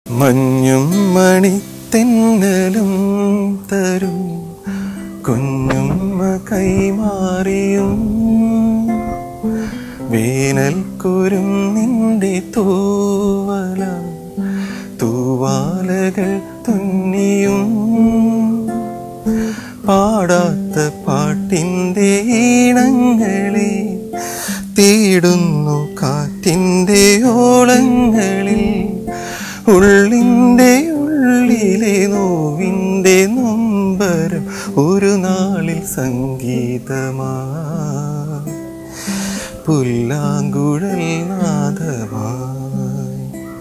മഞ്ഞും മണിത്തെന്നലും തരും കുഞ്ഞുമ്മ കൈമാറിയും വേനൽക്കുരും നിന്റെ തൂവല തൂവാലകൾ തുന്നിയും പാടാത്ത പാട്ടിൻ്റെ ഈണങ്ങളെ തേടുന്നു കാറ്റിൻ്റെ ഓളങ്ങളിൽ ഉള്ളിൻ്റെ ഉള്ളിലെ നോവിൻ്റെ നൊമ്പരം ഒരു നാളിൽ സംഗീതമായി പുല്ലാങ്കുഴൽ നാദമായി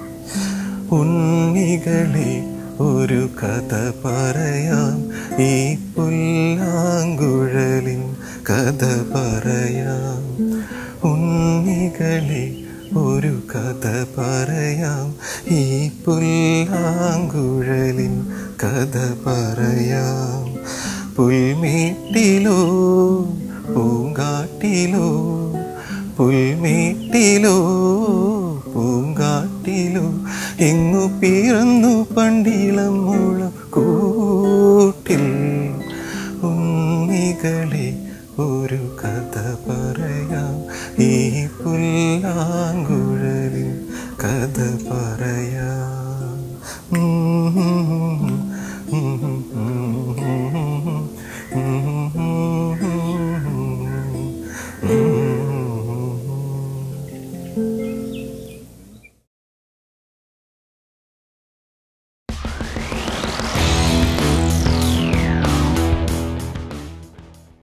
ഉണ്ണികളെ ഒരു കഥ പറയാം ഈ പുല്ലാങ്കുഴലിൻ കഥ പറയാം ഉണ്ണികളെ ഒരു കഥ പറയാം ഈ പുല്ലാങ്കുഴലിൻ കഥ പറയാം പുൽമേട്ടിലോ പൂങ്കാട്ടിലോ പുൽമേട്ടിലോ പൂങ്കാട്ടിലോ എങ്ങു പിറന്നു പണ്ടിളം മുളം കൂട്ടിൽ ഉണ്ണികളെ ഒരു കഥ പറയാം ഈ പുല്ലാങ്കുഴലിൻ